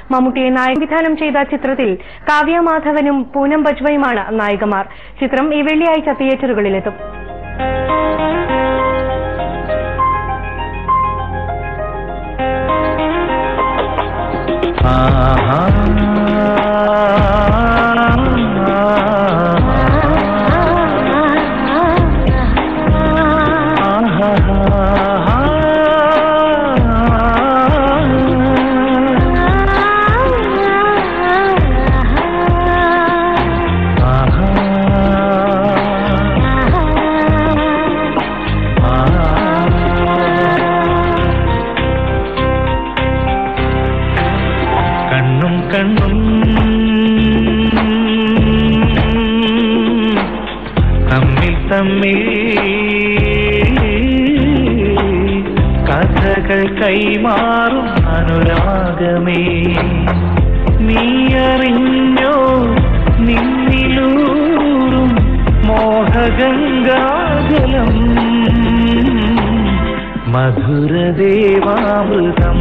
മമ്മൂട്ടിയെ നായക വിധാനം ചെയ്ത ചിത്രത്തിൽ കാവ്യ മാധവനും പൂനം ബജ്വയുമാണ് നായികമാർ ചിത്രം ഈ വെള്ളിയാഴ്ച തിയേറ്ററുകളിലെത്തും കണ്ണും കണ്ണും തമ്മിൽ തമ്മിൽ കഥകൾ കൈമാറും അനുരാഗമേ നീ അറിഞ്ഞോ നിന്നിലൂറും മോഹഗംഗാജലം മധുരദേവാമൃതം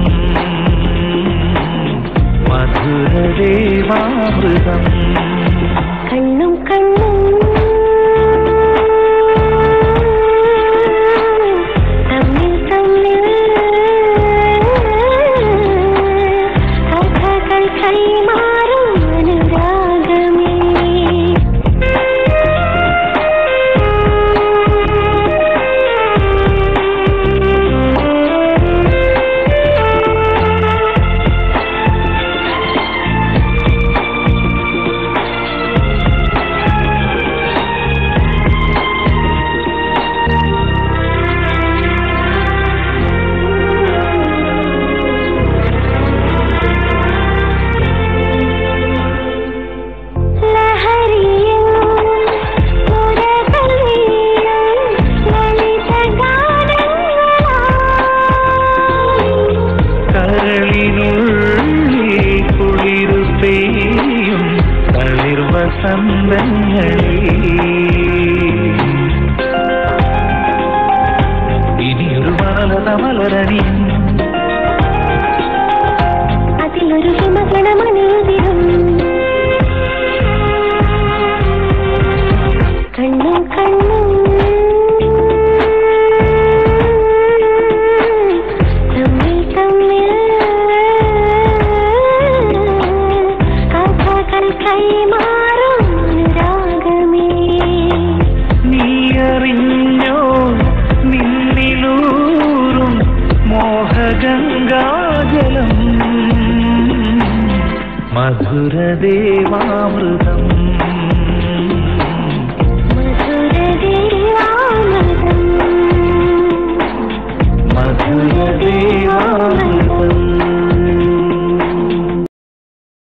മധുരദേവാമൃതം കണ്ണും കണ്ണും തമ്മിൽ തമ്മിൽ കഥകൾ കൈമാറും അനുരാഗമേ ലഹരിയും പുരതലിയും ലളിതഗാനങ്ങളായി കരളിനുള്ളിൽ കുളിരു പെയ്യും തളിർവസന്തങ്ങളിൽ ഇനിയൊരു മലത മലരണി അതിലൊരു ഹിമഗണമണിയുതിരും കണ്ണും കണ്ണും തമ്മിൽ തമ്മിൽ കഥകൾ കൈമാറും അനുരാഗമേ നീ അറിഞ്ഞോ നിന്നിലൂറും മോഹഗംഗാജലം മധുരദേവാമൃതം